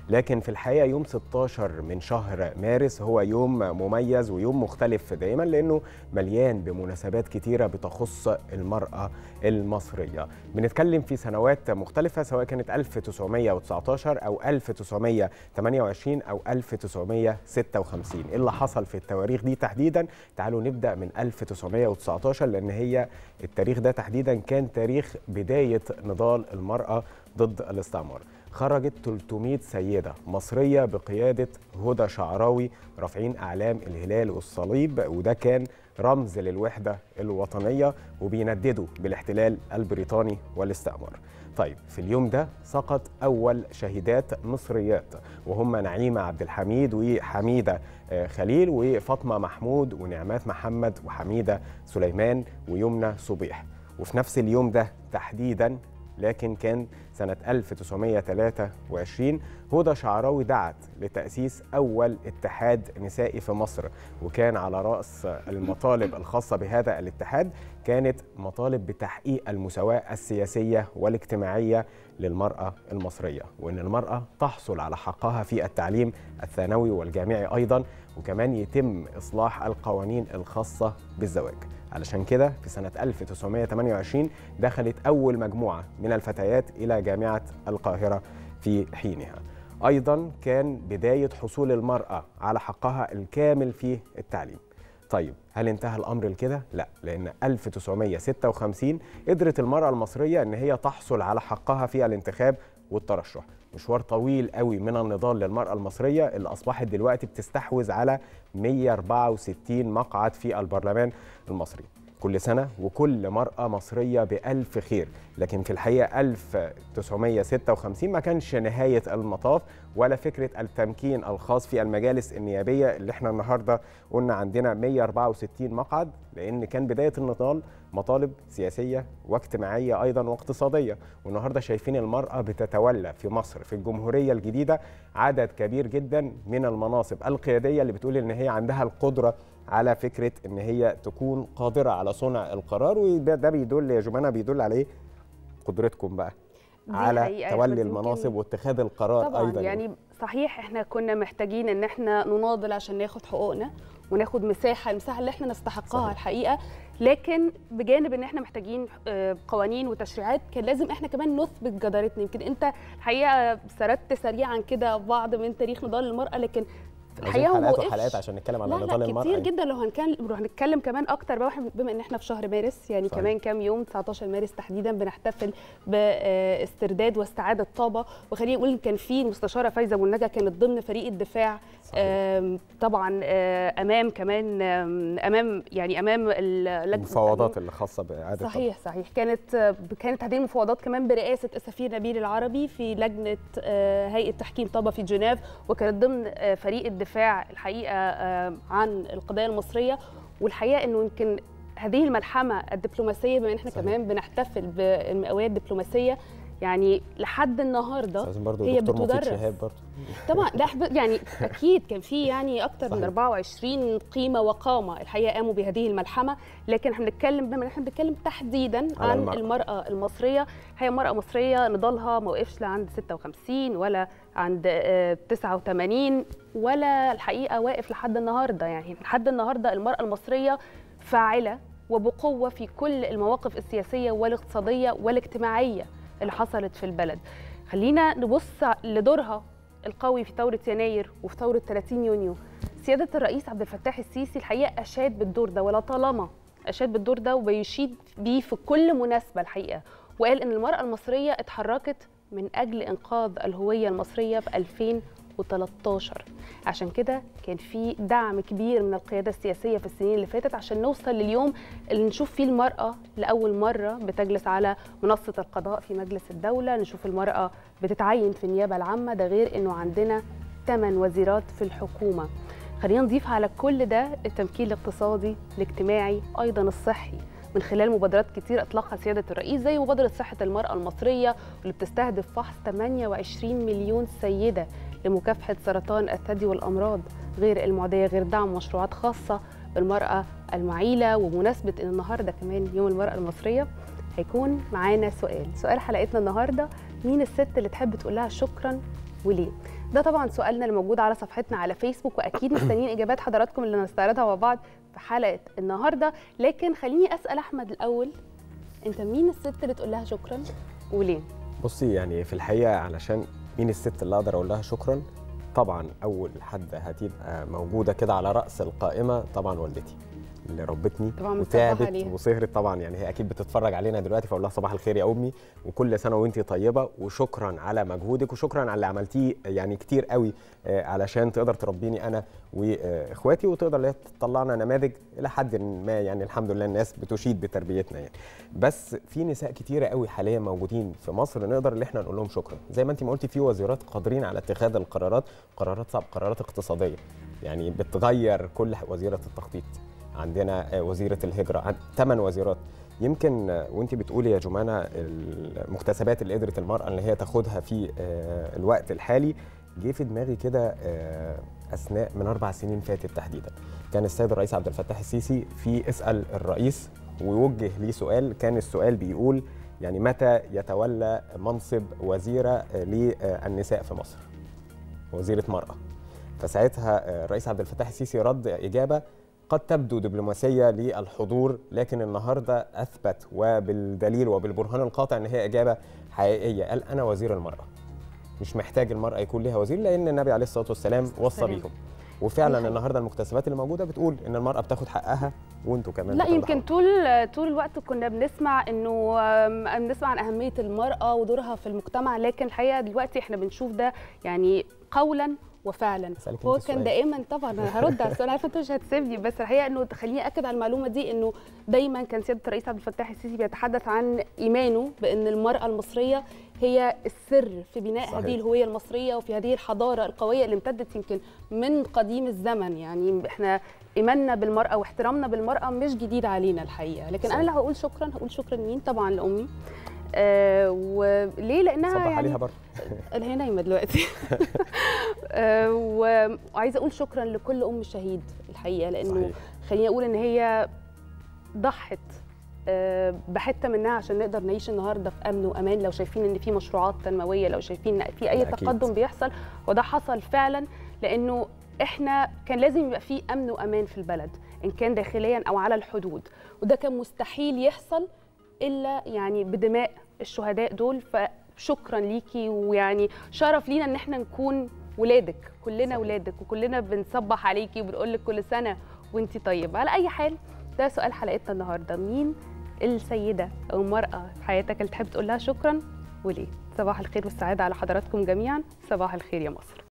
لكن في الحقيقه يوم 16 من شهر مارس هو يوم مميز ويوم مختلف دائما لانه مليان بمناسبات كتيره بتخص المراه المصريه بنتكلم في سنوات مختلفه سواء كانت 1919 او 1928 او 1956 ايه اللي حصل في التواريخ دي تحديدا تعالوا نبدا من 1919 لان هي التاريخ ده تحديدا كان تاريخ بدايه نضال المراه ضد الاستعمار خرجت 300 سيدة مصرية بقيادة هدى شعراوي رافعين أعلام الهلال والصليب وده كان رمز للوحدة الوطنية وبينددوا بالاحتلال البريطاني والاستعمار طيب في اليوم ده سقط أول شهيدات مصريات وهم نعيمة عبد الحميد وحميدة خليل وفاطمة محمود ونعمات محمد وحميدة سليمان ويمنى صبيح وفي نفس اليوم ده تحديدا لكن كان سنة 1923 هدى شعراوي دعت لتأسيس أول اتحاد نسائي في مصر وكان على رأس المطالب الخاصة بهذا الاتحاد كانت مطالب بتحقيق المساواة السياسية والاجتماعية للمرأة المصرية وأن المرأة تحصل على حقها في التعليم الثانوي والجامعي أيضا وكمان يتم إصلاح القوانين الخاصة بالزواج علشان كده في سنة 1928 دخلت أول مجموعة من الفتيات إلى جامعة القاهرة في حينها أيضا كان بداية حصول المرأة على حقها الكامل في التعليم طيب هل انتهى الأمر لكده؟ لا لأن 1956 قدرت المرأة المصرية أن هي تحصل على حقها في الانتخاب والترشح مشوار طويل قوي من النضال للمرأة المصرية اللي أصبحت دلوقتي بتستحوذ على 164 مقعد في البرلمان المصري كل سنة وكل مرأة مصرية بألف خير لكن في الحقيقة 1956 ما كانش نهاية المطاف ولا فكرة التمكين الخاص في المجالس النيابية اللي احنا النهاردة قلنا عندنا 164 مقعد لأن كان بداية النضال مطالب سياسية واجتماعية أيضا واقتصادية والنهاردة شايفين المرأة بتتولى في مصر في الجمهورية الجديدة عدد كبير جدا من المناصب القيادية اللي بتقول إن هي عندها القدرة على فكرة إن هي تكون قادرة على صنع القرار وده بيدل يا جمانة بيدل على إيه؟ قدرتكم بقى على تولي المناصب واتخاذ القرار طبعا ايضا يعني صحيح احنا كنا محتاجين ان احنا نناضل عشان ناخد حقوقنا وناخد مساحه المساحه اللي احنا نستحقها صحيح. الحقيقه لكن بجانب ان احنا محتاجين قوانين وتشريعات كان لازم احنا كمان نثبت جدارتنا يمكن انت الحقيقه سردت سريعا كده بعض من تاريخ نضال المراه لكن الحقيقه هو حلقات وحلقات عشان نتكلم على نضال لا المراه كتير جدا لو هنتكلم هنتكلم كمان اكتر بقى بما ان احنا في شهر مارس يعني صحيح. كمان كام يوم 19 مارس تحديدا بنحتفل باسترداد واستعاده طابه وخليني اقول كان في المستشاره فايزه منجا كانت ضمن فريق الدفاع صحيح. طبعا امام كمان امام يعني امام المفاوضات اللي خاصه باعاده صحيح طبعا. صحيح كانت كانت هذه المفاوضات كمان برئاسه السفير نبيل العربي في لجنه هيئه تحكيم طابه في جنيف وكانت ضمن فريق الدفاع الدفاع الحقيقه عن القضايا المصريه والحقيقه انه يمكن هذه الملحمه الدبلوماسيه بما ان احنا صحيح. كمان بنحتفل بالمئويه الدبلوماسيه يعني لحد النهارده هي بتدرس برضه طبعا ده يعني اكيد كان في يعني اكتر صحيح. من 24 قيمه وقامه الحقيقه قاموا بهذه الملحمه لكن احنا بنتكلم بما ان احنا بنتكلم تحديدا عن المرأة. المراه المصريه هي مراه مصريه نضالها ما وقفش لا عند 56 ولا عند 89 ولا الحقيقه واقف لحد النهارده يعني لحد النهارده المراه المصريه فاعله وبقوه في كل المواقف السياسيه والاقتصاديه والاجتماعيه اللي حصلت في البلد خلينا نبص لدورها القوي في ثورة يناير وفي ثورة 30 يونيو سيادة الرئيس عبد الفتاح السيسي الحقيقة أشاد بالدور ده ولا طالما أشاد بالدور ده وبيشيد بيه في كل مناسبة الحقيقة وقال إن المرأة المصرية اتحركت من أجل إنقاذ الهوية المصرية في 2013 عشان كده كان في دعم كبير من القيادة السياسية في السنين اللي فاتت عشان نوصل لليوم اللي نشوف فيه المرأة لأول مرة بتجلس على منصة القضاء في مجلس الدولة نشوف المرأة بتتعين في النيابة العامة ده غير إنه عندنا ثمان وزيرات في الحكومة خلينا نضيف على كل ده التمكين الاقتصادي الاجتماعي أيضا الصحي من خلال مبادرات كتير اطلقها سياده الرئيس زي مبادره صحه المراه المصريه واللي بتستهدف فحص 28 مليون سيده لمكافحه سرطان الثدي والامراض غير المعديه غير دعم مشروعات خاصه بالمراه المعيله وبمناسبه ان النهارده كمان يوم المراه المصريه هيكون معانا سؤال سؤال حلقتنا النهارده مين الست اللي تحب تقول لها شكرا وليه ده طبعا سؤالنا اللي موجود على صفحتنا على فيسبوك واكيد مستنيين اجابات حضراتكم اللي هنستعرضها مع بعض في حلقه النهارده لكن خليني اسال احمد الاول انت مين الست اللي تقول لها شكرا وليه بصي يعني في الحقيقه علشان مين الست اللي اقدر اقول لها شكرا طبعا اول حد هتبقى موجوده كده على راس القائمه طبعا والدتي اللي ربتني طبعا متصبحة وتعبت عليها. وسهرت طبعا يعني هي اكيد بتتفرج علينا دلوقتي فاقول لها صباح الخير يا امي وكل سنه وانت طيبه وشكرا على مجهودك وشكرا على اللي عملتيه يعني كتير قوي آه، علشان تقدر تربيني انا واخواتي وتقدر اللي هي تطلعنا نماذج الى حد ما يعني الحمد لله الناس بتشيد بتربيتنا يعني بس في نساء كتيره قوي حاليا موجودين في مصر نقدر اللي احنا نقول لهم شكرا زي ما انت ما قلتي في وزيرات قادرين على اتخاذ القرارات قرارات صعبه قرارات اقتصاديه يعني بتغير كل ح- وزيره التخطيط عندنا آه، وزيره الهجره ثمان وزيرات يمكن آه، وانت بتقولي يا جمانه المكتسبات اللي قدرت المراه ان هي تاخدها في آه، الوقت الحالي جه في دماغي كده آه، اثناء من اربع سنين فاتت تحديدا كان السيد الرئيس عبد الفتاح السيسي في اسال الرئيس ويوجه ليه سؤال كان السؤال بيقول يعني متى يتولى منصب وزيره آه، للنساء في مصر وزيره مراه فساعتها آه، الرئيس عبد الفتاح السيسي رد اجابه قد تبدو دبلوماسيه للحضور لكن النهارده اثبت وبالدليل وبالبرهان القاطع ان هي اجابه حقيقيه قال انا وزير المراه مش محتاج المراه يكون لها وزير لان النبي عليه الصلاه والسلام وصى سلام. بيهم وفعلا حقيقة. النهارده المكتسبات اللي موجوده بتقول ان المراه بتاخد حقها وانتوا كمان لا بتاخدوا يمكن حقكم. طول طول الوقت كنا بنسمع انه آم، بنسمع عن اهميه المراه ودورها في المجتمع لكن الحقيقه دلوقتي احنا بنشوف ده يعني قولا وفعلا أسألك هو أنت كان السؤال. دائما طبعا انا هرد على السؤال عارفه انت مش هتسيبني بس الحقيقه انه خليني اكد على المعلومه دي انه دايما كان سياده الرئيس عبد الفتاح السيسي بيتحدث عن ايمانه بان المراه المصريه هي السر في بناء صحيح. هذه الهويه المصريه وفي هذه الحضاره القويه اللي امتدت يمكن من قديم الزمن يعني احنا ايماننا بالمراه واحترامنا بالمراه مش جديد علينا الحقيقه لكن صحيح. انا اللي هقول شكرا هقول شكرا مين طبعا لامي آه وليه لانها صبح يعني عليها برضه اللي هي نايمه دلوقتي آه، و- وعايزه اقول شكرا لكل ام شهيد الحقيقه لانه صحيح. خليني اقول ان هي ضحت آه، بحته منها عشان نقدر نعيش النهارده في امن وامان لو شايفين ان في مشروعات تنمويه لو شايفين ان في اي أكيد. تقدم بيحصل وده حصل فعلا لانه احنا كان لازم يبقى في امن وامان في البلد ان كان داخليا او على الحدود وده كان مستحيل يحصل الا يعني بدماء الشهداء دول فشكرا ليكي ويعني شرف لينا ان احنا نكون ولادك كلنا صحيح. ولادك وكلنا بنصبح عليكي وبنقول لك كل سنه وانت طيبه على اي حال ده سؤال حلقتنا النهارده مين السيده او المراه في حياتك اللي تحب تقول لها شكرا وليه صباح الخير والسعاده على حضراتكم جميعا صباح الخير يا مصر